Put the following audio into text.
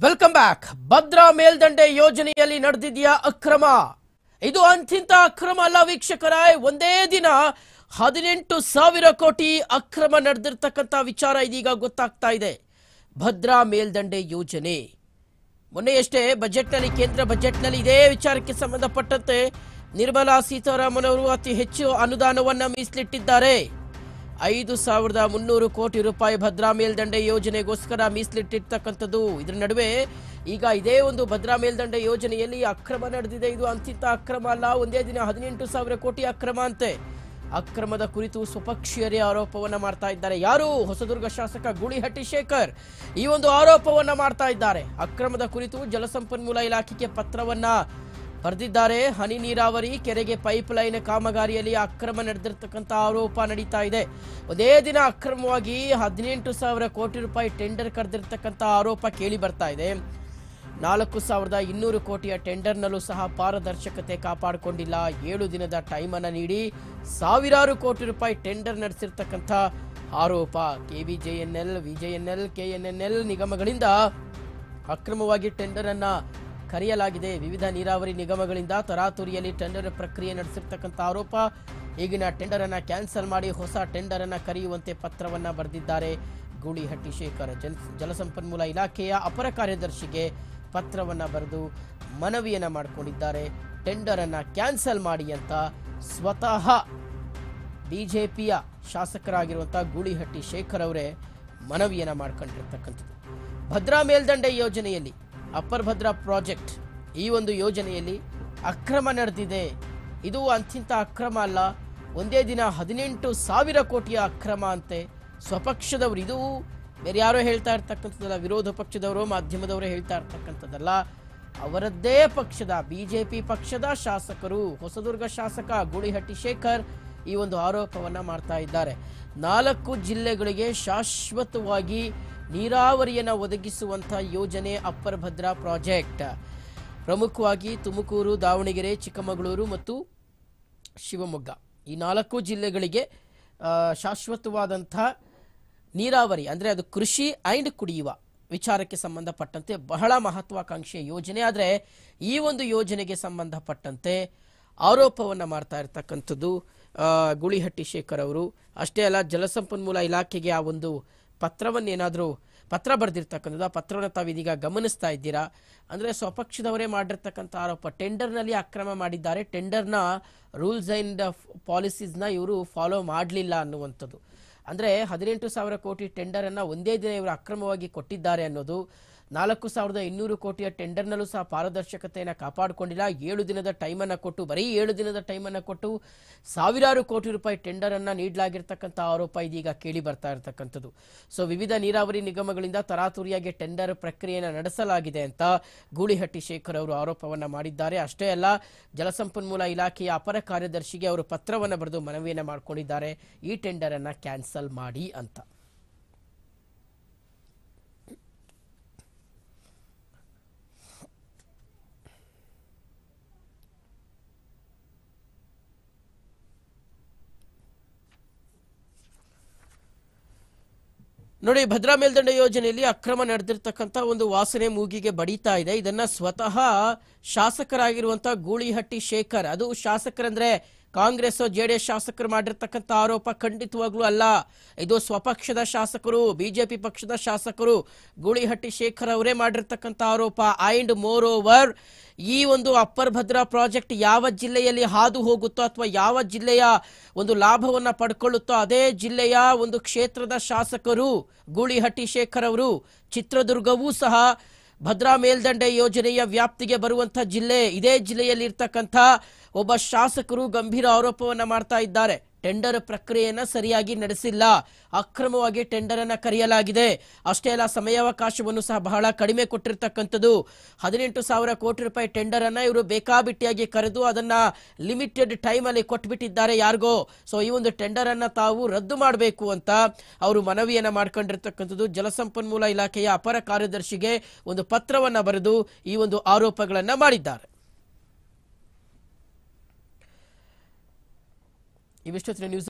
welcome back Bhadra ಮೇಲ್ದಂಡೆ ಯೋಜನೆಯಲ್ಲಿ ನಡೆದಿದೆಯಾ ಅಕ್ರಮ ಇದು ಅಂತಿಂತ ಅಕ್ರಮ ಅಲ್ಲ ವೀಕ್ಷಕರ ಒಂದೇ ದಿನ ಹದಿನೆಂಟು ಸಾವಿರ ಕೋಟಿ ಅಕ್ರಮ ನಡೆದಿರ್ತಕ್ಕಂಥ ವಿಚಾರ ಇದೀಗ ಗೊತ್ತಾಗ್ತಾ ಇದೆ ಭದ್ರಾ ಮೇಲ್ದಂಡೆ ಯೋಜನೆ ಮೊನ್ನೆಯಷ್ಟೇ ಬಜೆಟ್ನಲ್ಲಿ ಕೇಂದ್ರ ಬಜೆಟ್ನಲ್ಲಿ ಇದೇ ವಿಚಾರಕ್ಕೆ ಸಂಬಂಧಪಟ್ಟಂತೆ ನಿರ್ಮಲಾ ಸೀತಾರಾಮನ್ ಅವರು ಅತಿ ಹೆಚ್ಚು ಅನುದಾನವನ್ನ ಮೀಸಲಿಟ್ಟಿದ್ದಾರೆ ಐದು ಸಾವಿರದ ಮುನ್ನೂರು ಕೋಟಿ ರೂಪಾಯಿ ಭದ್ರಾ ಮೇಲ್ದಂಡೆ ಯೋಜನೆಗೋಸ್ಕರ ಮೀಸಲಿಟ್ಟಿರ್ತಕ್ಕಂಥದ್ದು ಇದರ ನಡುವೆ ಈಗ ಇದೇ ಒಂದು ಭದ್ರಾ ಮೇಲ್ದಂಡೆ ಯೋಜನೆಯಲ್ಲಿ ಅಕ್ರಮ ನಡೆದಿದೆ ಇದು ಅಂತಿಂತ ಅಕ್ರಮ ಅಲ್ಲ ಒಂದೇ ದಿನ ಹದಿನೆಂಟು ಸಾವಿರ ಕೋಟಿ ಅಕ್ರಮ ಅಂತೆ ಅಕ್ರಮದ ಕುರಿತು ಸ್ವಪಕ್ಷೀಯರೇ ಆರೋಪವನ್ನ ಮಾಡ್ತಾ ಇದ್ದಾರೆ ಯಾರು ಹೊಸದುರ್ಗ ಶಾಸಕ ಗೂಳಿಹಟ್ಟಿ ಶೇಖರ್ ಈ ಒಂದು ಆರೋಪವನ್ನ ಮಾಡ್ತಾ ಇದ್ದಾರೆ ಅಕ್ರಮದ ಕುರಿತು ಜಲಸಂಪನ್ಮೂಲ ಇಲಾಖೆಗೆ ಪತ್ರವನ್ನ ಬರೆದಿದ್ದಾರೆ ಹನಿ ನೀರಾವರಿ ಕೆರೆಗೆ ಪೈಪ್ ಲೈನ್ ಕಾಮಗಾರಿಯಲ್ಲಿ ಅಕ್ರಮ ನಡೆದಿರ್ತಕ್ಕಂಥ ಆರೋಪ ನಡೀತಾ ಇದೆ ಒಂದೇ ದಿನ ಅಕ್ರಮವಾಗಿ ಹದಿನೆಂಟು ಸಾವಿರ ಕೋಟಿ ರೂಪಾಯಿ ಟೆಂಡರ್ ಕರೆದಿರ್ತಕ್ಕಂಥ ಆರೋಪ ಕೇಳಿ ಬರ್ತಾ ಇದೆ ನಾಲ್ಕು ಸಾವಿರದ ಇನ್ನೂರು ಕೋಟಿಯ ಟೆಂಡರ್ನಲ್ಲೂ ಸಹ ಪಾರದರ್ಶಕತೆ ಕಾಪಾಡಿಕೊಂಡಿಲ್ಲ ಏಳು ದಿನದ ಟೈಮನ್ನು ನೀಡಿ ಸಾವಿರಾರು ಕೋಟಿ ರೂಪಾಯಿ ಟೆಂಡರ್ ನಡೆಸಿರ್ತಕ್ಕಂಥ ಆರೋಪ ಕೆವಿಜೆಎನ್ಎಲ್ ವಿಜೆಎನ್ಎಲ್ ಕೆಎನ್ಎನ್ಎಲ್ ನಿಗಮಗಳಿಂದ ಅಕ್ರಮವಾಗಿ ಟೆಂಡರ್ ಅನ್ನ ಕರೆಯಲಾಗಿದೆ ವಿವಿಧ ನೀರಾವರಿ ನಿಗಮಗಳಿಂದ ತರಾತುರಿಯಲ್ಲಿ ಟೆಂಡರ್ ಪ್ರಕ್ರಿಯೆ ನಡೆಸಿರ್ತಕ್ಕಂಥ ಆರೋಪ ಈಗಿನ ಟೆಂಡರ್ ಅನ್ನ ಕ್ಯಾನ್ಸಲ್ ಮಾಡಿ ಹೊಸ ಟೆಂಡರ್ ಅನ್ನ ಕರೆಯುವಂತೆ ಪತ್ರವನ್ನ ಬರೆದಿದ್ದಾರೆ ಗೂಳಿಹಟ್ಟಿ ಶೇಖರ್ ಜಲ ಜಲಸಂಪನ್ಮೂಲ ಇಲಾಖೆಯ ಅಪರ ಕಾರ್ಯದರ್ಶಿಗೆ ಪತ್ರವನ್ನ ಬರೆದು ಮನವಿಯನ್ನ ಮಾಡಿಕೊಂಡಿದ್ದಾರೆ ಟೆಂಡರ್ ಅನ್ನ ಕ್ಯಾನ್ಸಲ್ ಮಾಡಿ ಅಂತ ಸ್ವತಃ ಬಿಜೆಪಿಯ ಶಾಸಕರಾಗಿರುವಂಥ ಗೂಳಿಹಟ್ಟಿ ಶೇಖರ್ ಅವರೇ ಮನವಿಯನ್ನ ಮಾಡ್ಕೊಂಡಿರ್ತಕ್ಕಂಥದ್ದು ಭದ್ರಾ ಮೇಲ್ದಂಡೆ ಯೋಜನೆಯಲ್ಲಿ ಅಪ್ಪರ್ ಭದ್ರಾ ಪ್ರಾಜೆಕ್ಟ್ ಈ ಒಂದು ಯೋಜನೆಯಲ್ಲಿ ಅಕ್ರಮ ನಡೆದಿದೆ ಇದು ಅಂತಿಂತ ಅಕ್ರಮ ಅಲ್ಲ ಒಂದೇ ದಿನ ಹದಿನೆಂಟು ಸಾವಿರ ಕೋಟಿಯ ಅಕ್ರಮ ಅಂತೆ ಸ್ವಪಕ್ಷದವರು ಇದು ಬೇರೆ ಯಾರೋ ಹೇಳ್ತಾ ಇರ್ತಕ್ಕಂಥದ್ದಲ್ಲ ವಿರೋಧ ಪಕ್ಷದವರು ಮಾಧ್ಯಮದವರು ಹೇಳ್ತಾ ಇರ್ತಕ್ಕಂಥದ್ದಲ್ಲ ಅವರದ್ದೇ ಪಕ್ಷದ ಬಿಜೆಪಿ ಪಕ್ಷದ ಶಾಸಕರು ಹೊಸದುರ್ಗ ಶಾಸಕ ಗೂಳಿಹಟ್ಟಿ ಶೇಖರ್ ಈ ಒಂದು ಆರೋಪವನ್ನ ಮಾಡ್ತಾ ಇದ್ದಾರೆ ನಾಲ್ಕು ಜಿಲ್ಲೆಗಳಿಗೆ ಶಾಶ್ವತವಾಗಿ ನೀರಾವರಿಯನ್ನು ಒದಗಿಸುವಂಥ ಯೋಜನೆ ಅಪ್ಪರ್ ಭದ್ರಾ ಪ್ರಾಜೆಕ್ಟ್ ಪ್ರಮುಖವಾಗಿ ತುಮಕೂರು ದಾವಣಗೆರೆ ಚಿಕ್ಕಮಗಳೂರು ಮತ್ತು ಶಿವಮೊಗ್ಗ ಈ ನಾಲ್ಕು ಜಿಲ್ಲೆಗಳಿಗೆ ಆ, ಶಾಶ್ವತವಾದಂಥ ನೀರಾವರಿ ಅಂದರೆ ಅದು ಕೃಷಿ ಆ್ಯಂಡ್ ಕುಡಿಯುವ ವಿಚಾರಕ್ಕೆ ಸಂಬಂಧಪಟ್ಟಂತೆ ಬಹಳ ಮಹತ್ವಾಕಾಂಕ್ಷೆಯ ಯೋಜನೆ ಆದರೆ ಈ ಒಂದು ಯೋಜನೆಗೆ ಸಂಬಂಧಪಟ್ಟಂತೆ ಆರೋಪವನ್ನು ಮಾಡ್ತಾ ಇರ್ತಕ್ಕಂಥದ್ದು ಆ, ಗೂಳಿಹಟ್ಟಿ ಶೇಖರ್ ಅವರು ಅಷ್ಟೇ ಅಲ್ಲ ಜಲಸಂಪನ್ಮೂಲ ಇಲಾಖೆಗೆ ಆ ಒಂದು ಪತ್ರವನ್ನೇನಾದರೂ ಪತ್ರ ಬರೆದಿರ್ತಕ್ಕಂಥದ್ದು ಆ ಪತ್ರವನ್ನು ತಾವು ಇದೀಗ ಗಮನಿಸ್ತಾ ಇದ್ದೀರಾ ಅಂದರೆ ಸ್ವಪಕ್ಷದವರೇ ಮಾಡಿರ್ತಕ್ಕಂಥ ಆರೋಪ ಟೆಂಡರ್ನಲ್ಲಿ ಅಕ್ರಮ ಮಾಡಿದ್ದಾರೆ ಟೆಂಡರ್ನ ರೂಲ್ಸ್ ಆ್ಯಂಡ್ ಪಾಲಿಸೀಸ್ನ ಇವರು ಫಾಲೋ ಮಾಡಲಿಲ್ಲ ಅನ್ನುವಂಥದ್ದು ಅಂದರೆ ಹದಿನೆಂಟು ಸಾವಿರ ಕೋಟಿ ಟೆಂಡರನ್ನು ಒಂದೇ ದಿನ ಇವರು ಅಕ್ರಮವಾಗಿ ಕೊಟ್ಟಿದ್ದಾರೆ ಅನ್ನೋದು ನಾಲ್ಕು ಸಾವಿರದ ಇನ್ನೂರು ಕೋಟಿಯ ಟೆಂಡರ್ನಲ್ಲೂ ಸಹ ಪಾರದರ್ಶಕತೆಯನ್ನು ಕಾಪಾಡಿಕೊಂಡಿಲ್ಲ ಏಳು ದಿನದ ಟೈಮನ್ನು ಕೊಟ್ಟು ಬರೀ ಏಳು ದಿನದ ಟೈಮನ್ನು ಕೊಟ್ಟು ಸಾವಿರಾರು ಕೋಟಿ ರೂಪಾಯಿ ಟೆಂಡರನ್ನು ನೀಡಲಾಗಿರ್ತಕ್ಕಂಥ ಆರೋಪ ಇದೀಗ ಕೇಳಿ ಬರ್ತಾ ಇರತಕ್ಕಂಥದ್ದು ಸೊ ವಿವಿಧ ನೀರಾವರಿ ನಿಗಮಗಳಿಂದ ತರಾತುರಿಯಾಗಿ ಟೆಂಡರ್ ಪ್ರಕ್ರಿಯೆಯನ್ನು ನಡೆಸಲಾಗಿದೆ ಅಂತ ಗೂಳಿಹಟ್ಟಿ ಶೇಖರ್ ಅವರು ಆರೋಪವನ್ನು ಮಾಡಿದ್ದಾರೆ ಅಷ್ಟೇ ಅಲ್ಲ ಜಲಸಂಪನ್ಮೂಲ ಇಲಾಖೆಯ ಅಪರ ಕಾರ್ಯದರ್ಶಿಗೆ ಅವರು ಪತ್ರವನ್ನು ಬರೆದು ಮನವಿಯನ್ನು ಮಾಡಿಕೊಂಡಿದ್ದಾರೆ ಈ ಟೆಂಡರನ್ನು ಕ್ಯಾನ್ಸಲ್ ಮಾಡಿ ಅಂತ ನೋಡಿ ಭದ್ರಾ ಮೇಲ್ದಂಡೆ ಯೋಜನೆಯಲ್ಲಿ ಅಕ್ರಮ ನಡೆದಿರ್ತಕ್ಕಂಥ ಒಂದು ವಾಸನೆ ಮೂಗಿಗೆ ಬಡಿತಾ ಇದೆ ಇದನ್ನ ಸ್ವತಃ ಶಾಸಕರಾಗಿರುವಂತ ಗೂಳಿಹಟ್ಟಿ ಶೇಖರ್ ಅದು ಶಾಸಕರಂದ್ರೆ ಕಾಂಗ್ರೆಸ್ ಜೆಡಿಎಸ್ ಶಾಸಕರು ಮಾಡಿರ್ತಕ್ಕಂಥ ಆರೋಪ ಖಂಡಿತವಾಗ್ಲೂ ಅಲ್ಲ ಇದು ಸ್ವಪಕ್ಷದ ಶಾಸಕರು ಬಿಜೆಪಿ ಪಕ್ಷದ ಶಾಸಕರು ಗೂಳಿಹಟ್ಟಿ ಶೇಖರ್ ಅವರೇ ಮಾಡಿರ್ತಕ್ಕಂಥ ಆರೋಪ ಆ್ಯಂಡ್ ಮೋರ್ ಓವರ್ ಈ ಒಂದು ಅಪ್ಪರ್ ಭದ್ರಾ ಪ್ರಾಜೆಕ್ಟ್ ಯಾವ ಜಿಲ್ಲೆಯಲ್ಲಿ ಹಾದು ಹೋಗುತ್ತೋ ಅಥವಾ ಯಾವ ಜಿಲ್ಲೆಯ ಒಂದು ಲಾಭವನ್ನ ಪಡ್ಕೊಳ್ಳುತ್ತೋ ಅದೇ ಜಿಲ್ಲೆಯ ಒಂದು ಕ್ಷೇತ್ರದ ಶಾಸಕರು ಗೂಳಿಹಟ್ಟಿ ಶೇಖರ್ ಅವರು ಚಿತ್ರದುರ್ಗವೂ ಸಹ ಭದ್ರಾ ಮೇಲ್ದಂಡೆ ಯೋಜನೆಯ ವ್ಯಾಪ್ತಿಗೆ ಬರುವಂಥ ಜಿಲ್ಲೆ ಇದೇ ಜಿಲ್ಲೆಯಲ್ಲಿ ಇರ್ತಕ್ಕಂಥ ಒಬ್ಬ ಶಾಸಕರು ಗಂಭೀರ ಆರೋಪವನ್ನ ಮಾಡ್ತಾ ಇದ್ದಾರೆ ಟೆಂಡರ್ ಪ್ರಕ್ರಿಯೆಯನ್ನ ಸರಿಯಾಗಿ ನಡೆಸಿಲ್ಲ ಅಕ್ರಮವಾಗಿ ಟೆಂಡರ್ ಅನ್ನ ಕರೆಯಲಾಗಿದೆ ಅಷ್ಟೇ ಅಲ್ಲ ಸಮಯಾವಕಾಶವನ್ನು ಸಹ ಬಹಳ ಕಡಿಮೆ ಕೊಟ್ಟಿರ್ತಕ್ಕಂಥದ್ದು ಹದಿನೆಂಟು ಸಾವಿರ ಕೋಟಿ ರೂಪಾಯಿ ಟೆಂಡರ್ ಅನ್ನ ಇವರು ಬೇಕಾಬಿಟ್ಟಿಯಾಗಿ ಕರೆದು ಅದನ್ನ ಲಿಮಿಟೆಡ್ ಟೈಮ್ ಅಲ್ಲಿ ಕೊಟ್ಬಿಟ್ಟಿದ್ದಾರೆ ಯಾರಿಗೋ ಸೊ ಈ ಒಂದು ಟೆಂಡರ್ ಅನ್ನ ತಾವು ರದ್ದು ಮಾಡಬೇಕು ಅಂತ ಅವರು ಮನವಿಯನ್ನ ಮಾಡ್ಕೊಂಡಿರ್ತಕ್ಕಂಥದ್ದು ಜಲಸಂಪನ್ಮೂಲ ಇಲಾಖೆಯ ಅಪರ ಕಾರ್ಯದರ್ಶಿಗೆ ಒಂದು ಪತ್ರವನ್ನ ಬರೆದು ಈ ಒಂದು ಆರೋಪಗಳನ್ನ ಮಾಡಿದ್ದಾರೆ ಇವಿಷ್ಟೊತ್ತಿನ ನ್ಯೂಸ್